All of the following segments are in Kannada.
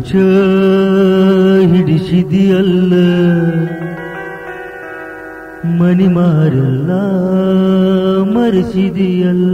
ಹುಚ್ಚ ಹಿಡಿಸಿದಿಯಲ್ಲ ಮನಿ ಮಾರೆಲ್ಲ ಮರೆಸಿದಿಯಲ್ಲ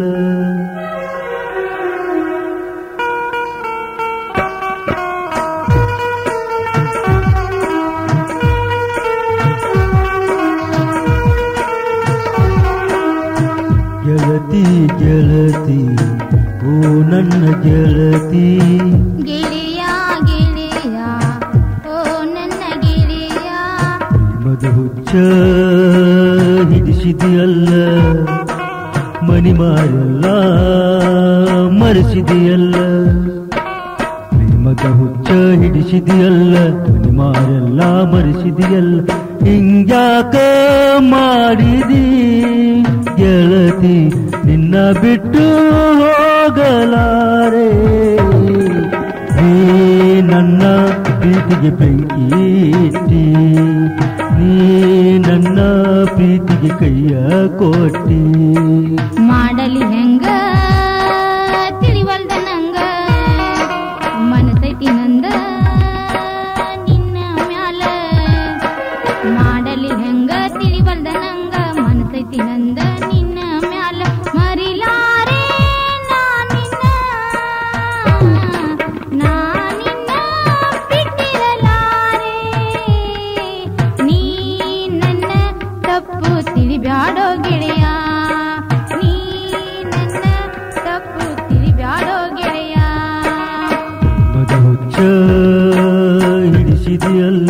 ಗೆಳತಿ ಗೆಳತಿ ಓ ನನ್ನ ಗೆಳತಿ ಗೆಳೆಯ ಗೆಳೆಯ ಓ ನನ್ನ ಗೆಳೆಯ ಮದ ಹುಚ್ಚ ಹಿಡಿಸಿದಿಯಲ್ಲ ಮನಿ ಮಾರೆಲ್ಲ ಮರೆಸಿದಿಯಲ್ಲ ಪ್ರೇಮದ ಹುಚ್ಚ ಹಿಡಿಸಿದಿಯಲ್ಲ ಮನಿ ಮಾರೆಲ್ಲ ಮರೆಸಿದಿಯಲ್ಲ ಹಿಂಗ್ಯಾಕ ಮಾಡಿದಿ ಗೆಳತಿ ನಿನ್ನ ಬಿಟ್ಟು ಹೋಗಲಾರೆ ನೀ ನನ್ನ ಪ್ರೀತಿಗೆ ಬೆಂಕಿ ಇಟ್ಟಿ ನೀ ನನ್ನ ಪ್ರೀತಿಗೆ ಕೈಯ ಕೊಟ್ಟಿ ಮಾಡಲಿ ಹೆಂಗ ತಿಳಿವಲ್ದ ನಂಗ ಮನಸೈತಿ ನಂದ ನಿನ್ನ ಮ್ಯಾಲ ಮಾಡಲಿ ಹೆಂಗ ತಿಳಿವಲ್ದ ನಂಗ ಮನಸೈತಿ ನಂದ ನಿನ್ನ ಮ್ಯಾಲ ಮರಿಲಾರೆ ನಾನಿನ್ನ ನಾನಿನ್ನ ಬಿಟ್ಟಿರಲಾರೆ ನೀ ನನ್ನ ತಪ್ಪು ತಿಳಿಬ್ಯಾಡೋ ಗೆಳೆಯ ನೀ ನನ್ನ ತಪ್ಪು ತಿಳಿಬ್ಯಾಡೋ ಗೆಳೆಯ ಮದ ಹುಚ್ಚ ಹಿಡಿಸಿದೆಯಲ್ಲ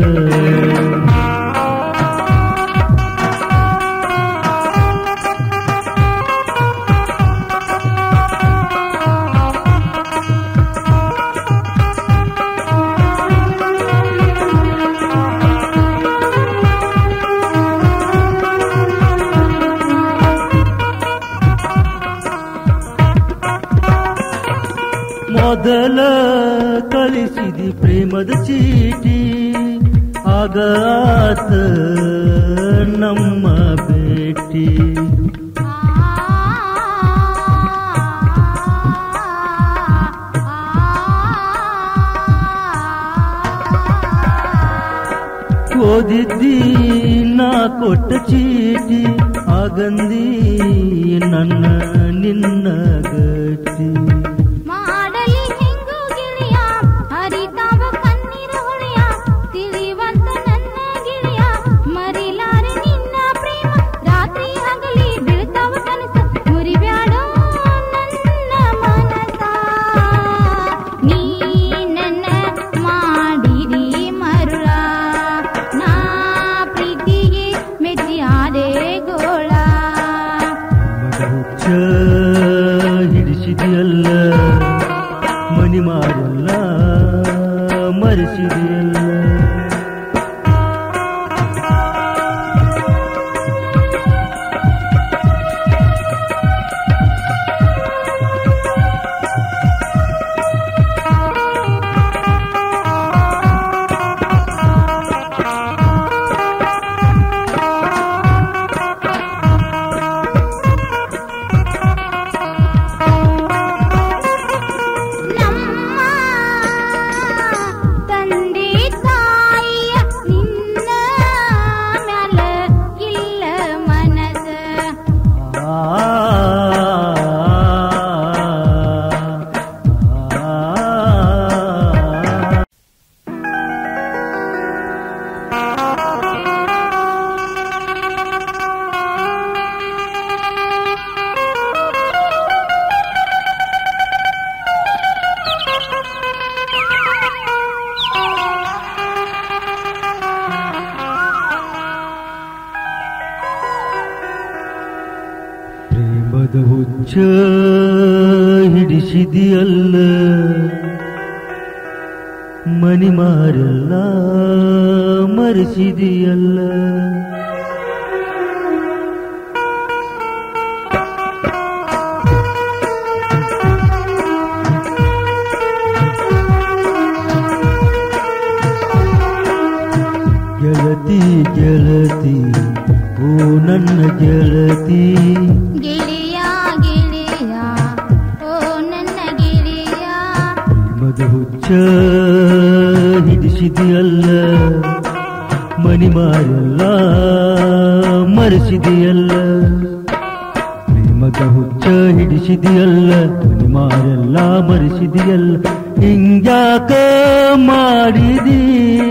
ಮೊದಲ ಕಳಿಸಿದಿ ಪ್ರೇಮದ ಚೀಟಿ ಆಗ ಆತ ನಮ್ಮ ಭೇಟಿ ಓದಿದ್ದಿ ನಾ ಕೊಟ್ಟ ಚೀಟಿ ಆಗಂದಿ ನನ್ನ ನಿನ್ನ ಗತಿ ಮಾಡಲಿ ಹೆಂಗು ಗೆಳೆಯ ಹರಿತಾವ ಕಣ್ಣೀರ ಹೊಳೆಯ ತಿಳಿವಂತ ನನ್ನ ಗೆಳೆಯ ಮರಿಲಾರೆ ನಿನ್ನ ಪ್ರೇಮ ರಾತ್ರಿ ಹಗಲಿ ಬೀಳ್ತಾವ ಕನಸ ಮುರಿಬ್ಯಾಡೋ ನನ್ನ ಮನಸ ನೀ ನನ್ನ ಮಾಡಿರಿ ಮರುಳ ನಾ ಪ್ರೀತಿಗೆ ಮೆಚ್ಚಿಯಾದೆ ಗೋಳ ಮದ ಹುಚ್ಚ ಹಿಡಿಸಿದೆಯಲ್ಲ ಮನಿ ಮಾರಲ್ಲ ಮರೆಸಿದೆಯಲ್ಲ ನಮ್ಮ ತಂದೆ ತಾಯಿಯ ನಿನ್ನ ಮ್ಯಾಲ ಇಲ್ಲ ಮನಸ ಆ ಆ ಪ್ರೇಮದ ಹುಚ್ಚ ಹಿಡಿಸಿದಿಯಲ್ಲ ಮನಿ ಮಾರೆಲ್ಲ ಮರೆಸಿದಿಯಲ್ಲ ಗೆಳತಿ ಗೆಳತಿ ಓ ನನ್ನ ಗೆಳತಿ ಗೆಳೆಯ ಗೆಳೆಯ ಓ ನನ್ನ ಗೆಳೆಯ ಮದ ಪ್ರೇಮದ ಹುಚ್ಚ ಹಿಡಿಸಿದೆಯಲ್ಲ ಮನಿ ಮಾರೆಲ್ಲ ಮರೆಸಿದೆಯಲ್ಲ ಪ್ರೇಮದ ಹುಚ್ಚ ಹಿಡಿಸಿದೆಯಲ್ಲ ಮನಿ ಮಾರೆಲ್ಲ ಮರೆಸಿದೆಯಲ್ಲ ಹಿಂಗ್ಯಾಕ ಮಾಡಿದಿ